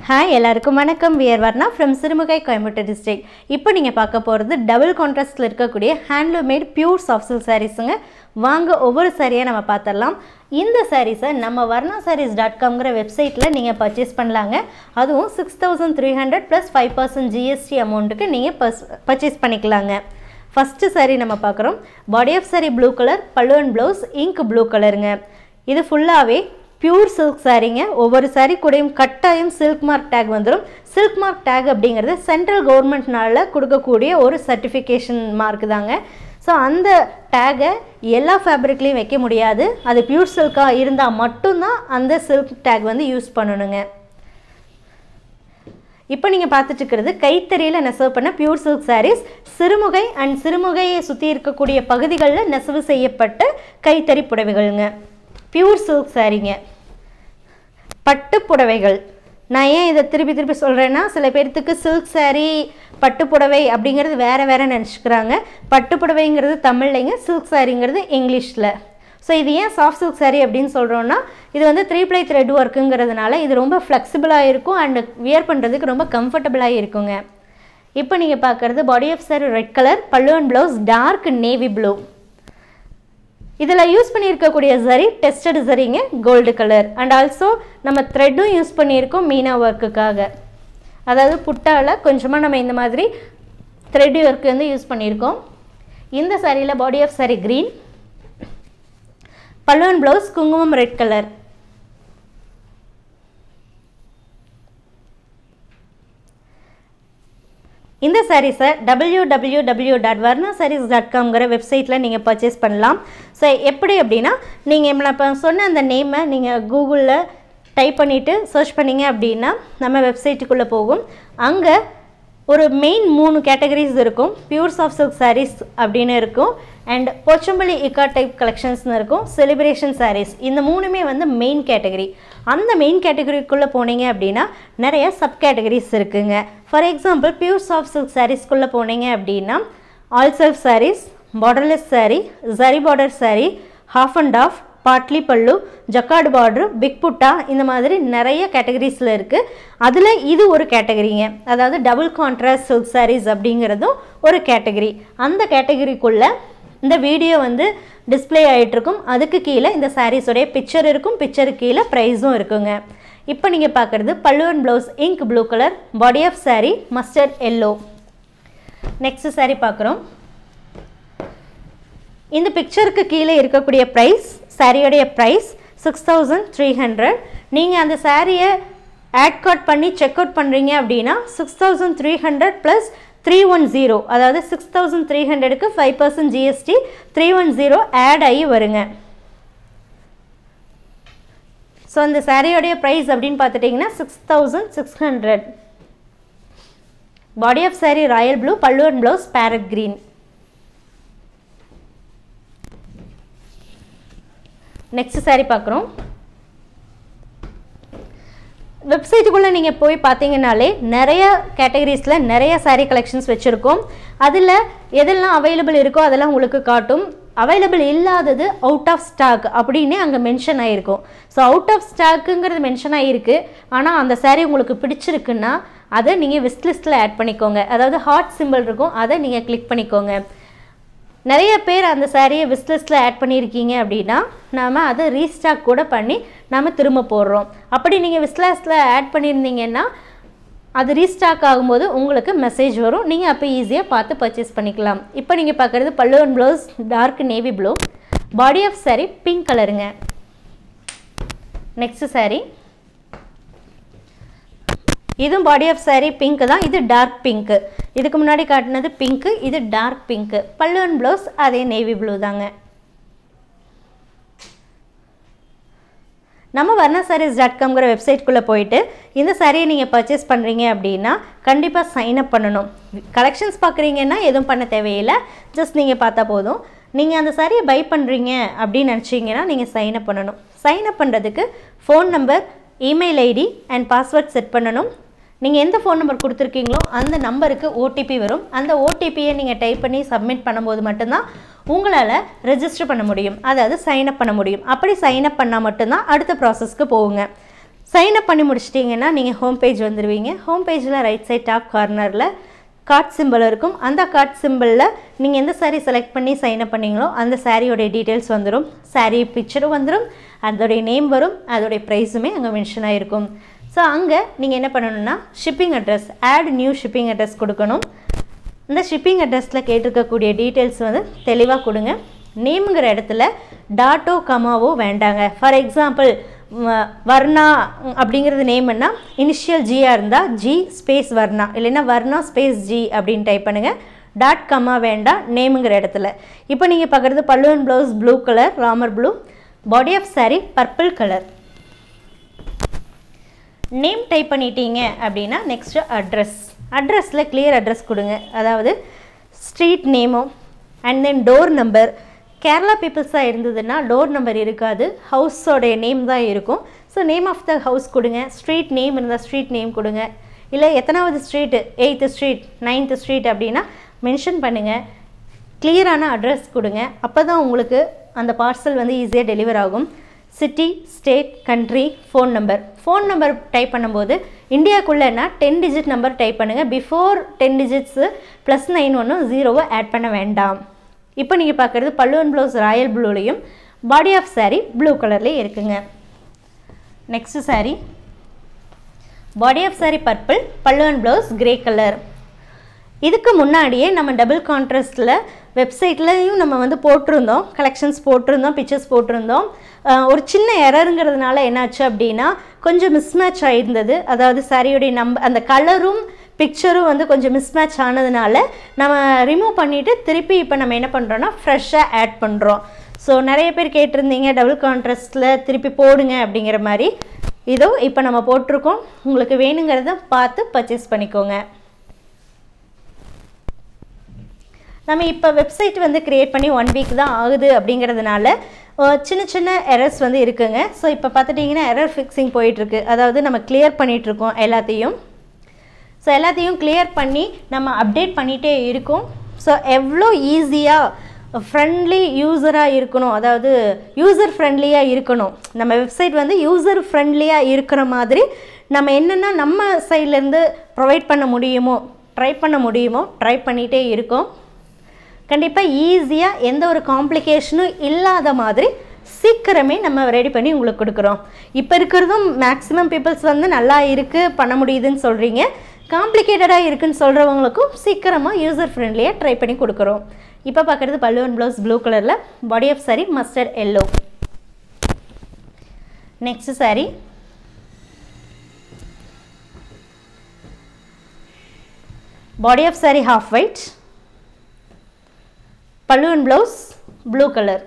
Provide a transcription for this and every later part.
hi எல்லாருக்கும் வணக்கம் we're Varna from Sirumugai Coimbatore district இப்போ நீங்கள் பார்க்க போகிறது டபுள் கான்ட்ராஸ்டில் இருக்கக்கூடிய handloom made pure soft silk சாரீஸுங்க வாங்க ஒவ்வொரு சாரியாக நம்ம பார்த்துடலாம் இந்த சாரீஸை நம்ம வர்ணா சாரீஸ் டாட் காம்ங்கிற வெப்சைட்டில் நீங்கள் பர்ச்சேஸ் பண்ணலாங்க அதுவும் six thousand three hundred plus five percent GST அமௌண்ட்டுக்கு நீங்கள் பர்ஸ் பர்ச்சேஸ் பண்ணிக்கலாங்க ஃபஸ்ட்டு saree நம்ம பார்க்குறோம் body of saree blue colour pallu and blouse ink blue கலருங்க இது ஃபுல்லாகவே பியூர் சில்க் சாரீங்க ஒவ்வொரு saree கூடயும் கட்டாயம் சில்க் மார்க் டேக் வந்துடும் சில்க் மார்க் டேக் அப்படிங்கிறது சென்ட்ரல் கவர்மெண்ட்னால கொடுக்கக்கூடிய ஒரு சர்டிஃபிகேஷன் மார்க் தாங்க ஸோ அந்த டேகை எல்லா ஃபேப்ரிக்லேயும் வைக்க முடியாது அது பியூர் சில்காக இருந்தால் மட்டும்தான் அந்த சில்க் டேக் வந்து யூஸ் பண்ணணுங்க இப்போ நீங்கள் பார்த்துட்டு இருக்கிறது கைத்தறியில் நெசவு பண்ண pure silk sarees Sirumugai and சிறுமுகையை சுற்றி இருக்கக்கூடிய பகுதிகளில் நெசவு செய்யப்பட்ட கைத்தறி புடவைகள்ங்க பியூர் சில்க் சாரீங்க பட்டு புடவைகள் நான் ஏன் இதை திருப்பி திருப்பி சொல்கிறேன்னா சில பேர்த்துக்கு சில்க் saree பட்டு புடவை அப்படிங்கிறது வேறு வேறு நினச்சிக்கிறாங்க பட்டு புடவைங்கிறது தமிழ்லைங்க சில்க் சாரிங்கிறது இங்கிலீஷில் ஸோ இது ஏன் சாஃப்ட் சில்க் saree அப்படின்னு சொல்கிறோன்னா இது வந்து த்ரீ ப்ளை த்ரெட் ஒர்க்குங்கிறதுனால இது ரொம்ப ஃப்ளெக்சிபிளாக இருக்கும் அண்ட் வியர் பண்ணுறதுக்கு ரொம்ப கம்ஃபர்டபுளாக இருக்குங்க இப்போ நீங்கள் பார்க்குறது body of saree red colour pallu and blouse dark navy blue இதில் யூஸ் பண்ணியிருக்கக்கூடிய சரி டெஸ்டட் சரிங்க கோல்டு கலர் அண்ட் ஆல்சோ நம்ம த்ரெட்டும் யூஸ் பண்ணியிருக்கோம் மீனா ஒர்க்குக்காக அதாவது புட்டாவில் கொஞ்சமாக நம்ம இந்த மாதிரி த்ரெட் ஒர்க் வந்து யூஸ் பண்ணியிருக்கோம் இந்த சாரியில் body of saree green pallu and blouse குங்குமம் ரெட் கலர் இந்த சாரீஸை W W W dot Varna saris dot காம்ங்கிற வெப்சைட்டில் நீங்கள் பர்ச்சேஸ் பண்ணலாம் ஸோ எப்படி அப்படின்னா நீங்கள் நான் இப்போ சொன்ன அந்த நேமை நீங்கள் கூகுளில் டைப் பண்ணிவிட்டு சர்ச் பண்ணீங்க அப்படின்னா நம்ம வெப்சைட்டுக்குள்ளே போகும் அங்கே ஒரு மெயின் மூணு கேட்டகரிஸ் இருக்கும் பியூர் சாஃப்ட் சில்க் சாரீஸ் அப்படின்னு இருக்கும் அண்ட் போச்சம்பள்ளி இக்கா டைப் கலெக்ஷன்ஸ்னு இருக்கும் செலிப்ரேஷன் சாரீஸ் இந்த மூணுமே வந்து மெயின் கேட்டகரி அந்த மெயின் கேட்டகரிக்குள்ளே போனீங்க அப்படின்னா நிறைய சப் கேட்டகரிஸ் இருக்குங்க for example pure soft silk சாரீஸ்க்குள்ளே போனீங்க அப்படின்னா all self sarees borderless saree zari border saree half and half பாட்லி பல்லு ஜக்கார்டு பார்டர் பிக் புட்டா இந்த மாதிரி நிறைய கேட்டகரிஸில் இருக்குது அதில் இது ஒரு கேட்டகரிங்க அதாவது டபுள் கான்ட்ராஸ்ட் சில்க் சாரீஸ் அப்படிங்கிறதும் ஒரு கேட்டகரி அந்த கேட்டகரிக்குள்ளே இந்த வீடியோ வந்து டிஸ்ப்ளே ஆகிட்டுருக்கும் அதுக்கு கீழே இந்த சாரீஸோடைய பிக்சர் இருக்கும் பிக்சருக்கு கீழே ப்ரைஸும் இருக்குங்க இப்போ நீங்கள் பார்க்குறது பல்லுவன் blouse ink blue colour body of saree mustard yellow next saree பார்க்குறோம் இந்த பிக்சருக்கு கீழே இருக்கக்கூடிய ப்ரைஸ் சாரியோடைய price six thousand three hundred நீங்கள் அந்த சாரியை ஆட் கார்ட் பண்ணி செக் அவுட் பண்ணுறீங்க அப்படின்னா six thousand three hundred plus three one zero அதாவது சிக்ஸ் தௌசண்ட் த்ரீ ஹண்ட்ரடுக்கு five percent GST three one zero add ஆகி வருங்க ஸோ அந்த சாரியோடைய ப்ரைஸ் அப்படின்னு பார்த்துட்டிங்கன்னா six thousand six hundred body of saree royal blue pallu and blouse parrot green next saree பார்க்குறோம் வெப்சைட்டுக்குள்ளே நீங்கள் போய் பார்த்தீங்கனாலே நிறைய கேட்டகரிஸில் நிறைய saree கலெக்ஷன்ஸ் வச்சுருக்கோம் அதில் எதெல்லாம் அவைலபிள் இருக்கோ அதெல்லாம் உங்களுக்கு காட்டும் அவைலபிள் இல்லாதது அவுட் ஆஃப் ஸ்டாக் அப்படின்னு அங்கே மென்ஷன் ஆகிருக்கும் ஸோ அவுட் ஆஃப் ஸ்டாக்குங்கிறது மென்ஷன் ஆகிருக்கு ஆனால் அந்த saree உங்களுக்கு பிடிச்சிருக்குன்னா அதை நீங்கள் விஸ்ட் லிஸ்ட்டில் ஆட் பண்ணிக்கோங்க அதாவது ஹார்ட் சிம்பிள் இருக்கும் அதை நீங்கள் கிளிக் பண்ணிக்கோங்க நிறைய பேர் அந்த சாரியை விஸ்லிஸ்ட்டில் ஆட் பண்ணியிருக்கீங்க அப்படின்னா நாம் அதை ரீஸ்டாக் கூட பண்ணி நாம் திரும்ப போடுறோம் அப்படி நீங்கள் விஸ்லாஸில் ஆட் பண்ணியிருந்தீங்கன்னா அது ரீஸ்டாக் ஆகும்போது உங்களுக்கு மெசேஜ் வரும் நீங்கள் அப்போ ஈஸியாக பார்த்து பர்ச்சேஸ் பண்ணிக்கலாம் இப்போ நீங்கள் பார்க்குறது பல்லுவன் blouse dark navy blue body of saree pink கலருங்க நெக்ஸ்ட் saree இதுவும் பாடி ஆஃப் saree பிங்க் தான் இது டார்க் பிங்க்கு இதுக்கு முன்னாடி காட்டினது பிங்க்கு இது டார்க் பிங்க்கு பல்லுவன் ப்ளவுஸ் அதே நேவி ப்ளூ தாங்க நம்ம வர்ணா சாரீஸ் டாட் காம்ங்கிற வெப்சைட்குள்ளே போயிட்டு இந்த சாரியை நீங்கள் பர்ச்சேஸ் பண்ணுறீங்க அப்படின்னா கண்டிப்பாக சைன் அப் பண்ணணும் கலெக்ஷன்ஸ் பார்க்குறீங்கன்னா எதுவும் பண்ண தேவையில்லை ஜஸ்ட் நீங்கள் பார்த்தா போதும் நீங்கள் அந்த சாரியை பை பண்ணுறீங்க அப்படின்னு நினச்சிங்கன்னா நீங்கள் சைன் அப் பண்ணணும் சைன் அப் பண்ணுறதுக்கு phone number email ID and password set பண்ணணும் நீங்கள் எந்த ஃபோன் நம்பர் கொடுத்துருக்கீங்களோ அந்த நம்பருக்கு ஓடிபி வரும் அந்த ஓடிபியை நீங்கள் டைப் பண்ணி சப்மிட் பண்ணும்போது மட்டும்தான் உங்களால் ரெஜிஸ்டர் பண்ண முடியும் அதாவது சைன் அப் பண்ண முடியும் அப்படி சைன் அப் பண்ணால் மட்டும்தான் அடுத்த ப்ராசஸ்க்கு போகுங்க சைன் அப் பண்ணி முடிச்சிட்டிங்கன்னா நீங்கள் ஹோம் பேஜ் வந்துடுவீங்க ஹோம் பேஜில் ரைட் சைட் டாப் கார்னரில் கார்ட் சிம்பிள் இருக்கும் அந்த கார்ட் சிம்பிளில் நீங்கள் எந்த saree செலக்ட் பண்ணி சைன் அப் பண்ணீங்களோ அந்த சாரியோடைய டீட்டெயில்ஸ் வந்துடும் saree பிக்சரும் வந்துடும் அதோடைய நேம் வரும் அதோடைய ப்ரைஸுமே அங்கே மென்ஷன் ஆகிருக்கும் ஸோ அங்கே நீங்கள் என்ன பண்ணணும்னா shipping address add new shipping address கொடுக்கணும் இந்த ஷிப்பிங் அட்ரஸில் கேட்டிருக்கக்கூடிய டீட்டெயில்ஸ் வந்து தெளிவாக கொடுங்க நேமுங்கிற இடத்துல டாட்டோ கமாவோ வேண்டாங்க ஃபார் எக்ஸாம்பிள் வர்ணா ம், அப்படிங்கிறது நேம்னா இனிஷியல் ஜியாக இருந்தால் ஜி ஸ்பேஸ் வர்ணா இல்லைன்னா வர்ணா ஸ்பேஸ் ஜி அப்படின்னு டைப் பண்ணுங்கள் டாட் கமா வேண்டாம் நேமுங்கிற இடத்துல இப்போ நீங்கள் பார்க்குறது பல்லுவன் blouse blue colour Ramar blue body of saree purple colour name type பண்ணிட்டீங்க அப்படின்னா நெக்ஸ்ட்டு அட்ரஸ் அட்ரஸில் கிளியர் அட்ரஸ் கொடுங்க அதாவது ஸ்ட்ரீட் நேமும் and then door number Kerala பீப்புள்ஸாக இருந்ததுன்னா டோர் நம்பர் இருக்காது ஹவுஸோடைய நேம் தான் இருக்கும் so name of the house கொடுங்க ஸ்ட்ரீட் நேம் இருந்தால் ஸ்ட்ரீட் நேம் கொடுங்க இல்லை எத்தனாவது street eighth street ninth street அப்படின்னா மென்ஷன் பண்ணுங்கள் கிளியரான அட்ரஸ் கொடுங்க அப்போ தான் உங்களுக்கு அந்த பார்சல் வந்து ஈஸியாக டெலிவர் ஆகும் city state country phone number phone number type பண்ணும்போது இந்தியாக்குள்ளேனா டென் டிஜிட் நம்பர் டைப் பண்ணுங்கள் before ten digits plus nine ஒன்று ஜீரோவை ஆட் பண்ண வேண்டாம் இப்போ நீங்கள் பார்க்குறது பல்லுவன் ப்ளவுஸ் ராயல் ப்ளூலையும் பாடி ஆஃப் saree ப்ளூ கலர்லேயும் இருக்குங்க next saree body of saree purple pallu and blouse grey colour இதுக்கு முன்னாடியே நம்ம டபுள் கான்ட்ராஸ்டில் வெப்சைட்லையும் நம்ம வந்து போட்டிருந்தோம் கலெக்ஷன்ஸ் போட்டிருந்தோம் பிக்சர்ஸ் போட்டிருந்தோம் அஹ் ஒரு சின்ன எரருங்கிறதுனால என்னாச்சு அப்படின்னா கொஞ்சம் மிஸ்மேட்ச் ஆயிருந்தது அதாவது சாரியுடைய நம்ப அந்த கலரும் பிக்சரும் வந்து கொஞ்சம் மிஸ்மேட்ச் ஆனதுனால நம்ம ரிமூவ் பண்ணிவிட்டு திருப்பி இப்போ நம்ம என்ன பண்ணுறோன்னா ஃப்ரெஷ்ஷாக ஆட் பண்ணுறோம் ஸோ நிறைய பேர் கேட்டிருந்தீங்க டபுள் கான்ட்ராஸ்டில் திருப்பி போடுங்க அப்படிங்கிற மாதிரி இதோ இப்போ நம்ம போட்டிருக்கோம் உங்களுக்கு வேணுங்கிறத பார்த்து பர்ச்சேஸ் பண்ணிக்கோங்க நம்ம இப்போ வெப்சைட் வந்து க்ரியேட் பண்ணி ஒன் வீக் தான் ஆகுது அப்படிங்கிறதுனால அஹ், சின்ன சின்ன எரர்ஸ் வந்து இருக்குங்க ஸோ இப்போ பார்த்துட்டிங்கன்னா எரர் ஃபிக்ஸிங் போயிட்டுருக்கு அதாவது நம்ம கிளியர் பண்ணிகிட்ருக்கோம் எல்லாத்தையும் ஸோ எல்லாத்தையும் கிளியர் பண்ணி நம்ம அப்டேட் பண்ணிகிட்டே இருக்கோம் ஸோ எவ்வளோ ஈஸியாக ஃப்ரெண்ட்லி யூஸராக இருக்கணும் அதாவது யூசர் ஃப்ரெண்ட்லியாக இருக்கணும் நம்ம வெப்சைட் வந்து யூசர் ஃப்ரெண்ட்லியாக இருக்கிற மாதிரி நம்ம என்னென்ன நம்ம சைட்லேருந்து ப்ரொவைட் பண்ண முடியுமோ ட்ரை பண்ண முடியுமோ ட்ரை பண்ணிகிட்டே இருக்கோம் கண்டிப்பாக ஈஸியாக எந்த ஒரு காம்ப்ளிகேஷனும் இல்லாத மாதிரி சீக்கிரமே நம்ம ரெடி பண்ணி உங்களுக்கு கொடுக்குறோம் இப்போ இருக்கிறதும் மேக்ஸிமம் பீப்புள்ஸ் வந்து நல்லா இருக்குது பண்ண முடியுதுன்னு சொல்கிறீங்க காம்ப்ளிகேட்டடாக இருக்குன்னு சொல்கிறவங்களுக்கும் சீக்கிரமாக யூசர் ஃப்ரெண்ட்லியாக ட்ரை பண்ணி கொடுக்குறோம் இப்போ பார்க்குறது பல்லுவன் ப்ளவுஸ் ப்ளூ கலரில் body of saree mustard yellow next saree body of saree half white pallu and blouse blue colour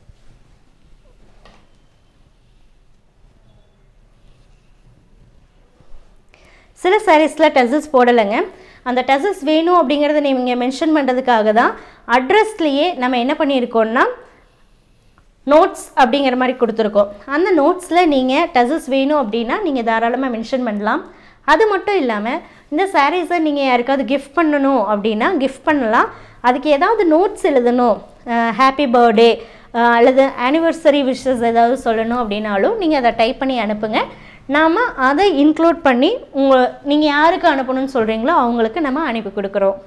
சில சாரீஸில் டசல்ஸ் போடலைங்க அந்த டசல்ஸ் வேணும் அப்படிங்கிறத நீங்கள் மென்ஷன் பண்ணுறதுக்காக தான் அட்ரஸ்லேயே நம்ம என்ன பண்ணியிருக்கோம்னா நோட்ஸ் அப்படிங்கிற மாதிரி கொடுத்துருக்கோம் அந்த நோட்ஸில் நீங்கள் டசல்ஸ் வேணும் அப்படின்னா நீங்கள் தாராளமாக மென்ஷன் பண்ணலாம் அது மட்டும் இல்லாமல் இந்த சாரீஸை நீங்கள் யாருக்காவது கிஃப்ட் பண்ணணும் அப்படின்னா கிஃப்ட் பண்ணலாம் அதுக்கு ஏதாவது நோட்ஸ் எழுதணும் ஹாப்பி பர்த்டே அல்லது ஆனிவர்சரி விஷஸ் ஏதாவது சொல்லணும் அப்படின்னாலும் நீங்கள் அதை டைப் பண்ணி அனுப்புங்க நாம் அதை இன்க்ளூட் பண்ணி உங்கள் நீங்கள் யாருக்கு அனுப்பணும்னு சொல்கிறீங்களோ அவங்களுக்கு நம்ம அனுப்பி கொடுக்குறோம்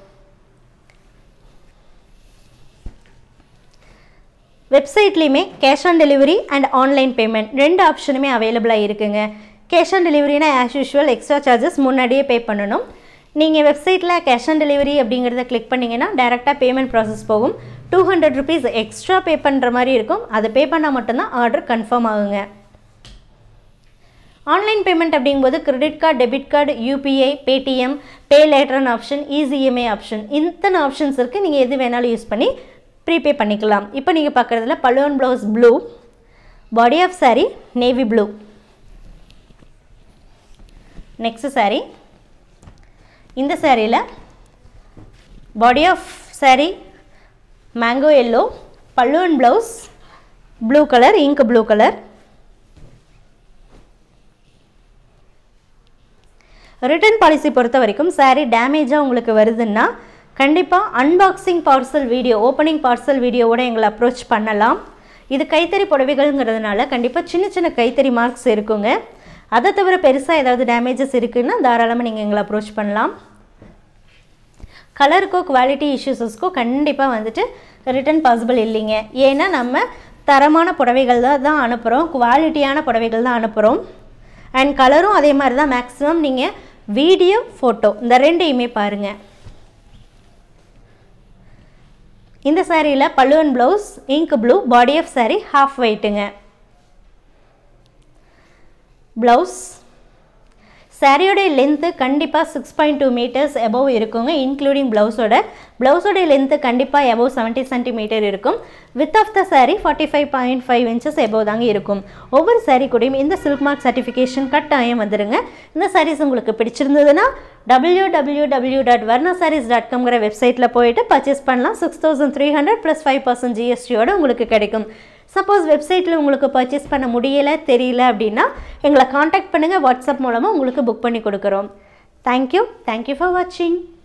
வெப்சைட்லேயுமே cash on delivery and online payment ரெண்டு ஆப்ஷனுமே அவைலபிளாக இருக்குங்க கேஷ் ஆன் டெலிவரினா ஆஸ் யூஷுவல் எக்ஸ்ட்ரா சார்ஜஸ் முன்னாடியே பே பண்ணணும் நீங்கள் வெப்சைட்டில் கேஷ் ஆன் டெலிவரி அப்படிங்கிறத கிளிக் பண்ணிங்கன்னா டேரெக்டாக பேமெண்ட் ப்ராசஸ் போகும் two hundred rupees extra pay பண்ணுற மாதிரி இருக்கும் அதை பே பண்ணால் மட்டும்தான் ஆர்டர் கன்ஃபார்ம் ஆகுங்க ஆன்லைன் பேமெண்ட் அப்படிங்கும்போது credit card debit card UPI Paytm pay லேட்டர்னு ஆப்ஷன் இசிஎம்ஐ ஆப்ஷன் இத்தனை ஆப்ஷன்ஸ் இருக்குது நீங்கள் எது வேணாலும் யூஸ் பண்ணி ப்ரீபே பண்ணிக்கலாம் இப்போ நீங்கள் பார்க்குறதுல பலூன் blouse blue body of saree navy blue next saree இந்த சாரியில் body of saree mango yellow பல்லுவன் blouse blue colour ink blue colour return policy பொறுத்த வரைக்கும் saree டேமேஜாக உங்களுக்கு வருதுன்னா கண்டிப்பாக unboxing parcel video opening parcel வீடியோவோட எங்களை அப்ரோச் பண்ணலாம் இது கைத்தறி புடவைகள்ங்கிறதுனால கண்டிப்பாக சின்ன சின்ன கைத்தறி மார்க்ஸ் இருக்குங்க அதை தவிர பெருசாக ஏதாவது டேமேஜஸ் இருக்குன்னா தாராளமாக நீங்கள் எங்களை அப்ரோச் பண்ணலாம் கலருக்கோ குவாலிட்டி இஷ்யூஸஸ்க்கோ கண்டிப்பாக வந்துட்டு ரிட்டர்ன் பாசிபிள் இல்லைங்க ஏன்னா நம்ம தரமான புடவைகள் தான் தான் அனுப்புகிறோம் குவாலிட்டியான புடவைகள் தான் அனுப்புகிறோம் அண்ட் கலரும் அதே மாதிரி தான் மேக்ஸிமம் நீங்கள் வீடியோ ஃபோட்டோ இந்த ரெண்டையுமே பாருங்கள் இந்த சாரியில் பல்லுவன் blouse ink blue body of sari half ஒயிட்டுங்க ப்ளவுஸ் சாரியோடைய லென்த்து கண்டிப்பாக six point two metres above இருக்குங்க இன்க்ளூடிங் ப்ளவுஸோட ப்ளவுஸோடைய லென்த்து கண்டிப்பாக எபவ் செவன்ட்டி சென்டிமீட்டர் இருக்கும் with of the sari forty five point five inches above தாங்க இருக்கும் ஒவ்வொரு சாரீ கூடயும் இந்த சில்க் மார்க் சர்டிஃபிகேஷன் கட்டாயம் வந்துடுங்க இந்த சாரீஸ் உங்களுக்கு பிடிச்சிருந்ததுன்னா W W W dot Varna saris dot காம்ங்கிற வெப்சைட்டில் போயிட்டு பர்ச்சேஸ் பண்ணலாம் six thousand three hundred plus five percent ஜிஎஸ்டியோட உங்களுக்கு கிடைக்கும் சப்போஸ் வெப்சைட்டில் உங்களுக்கு பர்ச்சேஸ் பண்ண முடியலை தெரியல அப்படின்னா எங்களை காண்டாக்ட் பண்ணுங்கள் வாட்ஸ்அப் மூலமாக உங்களுக்கு புக் பண்ணி கொடுக்குறோம் தேங்க்யூ தேங்க்யூ ஃபார் வாட்சிங்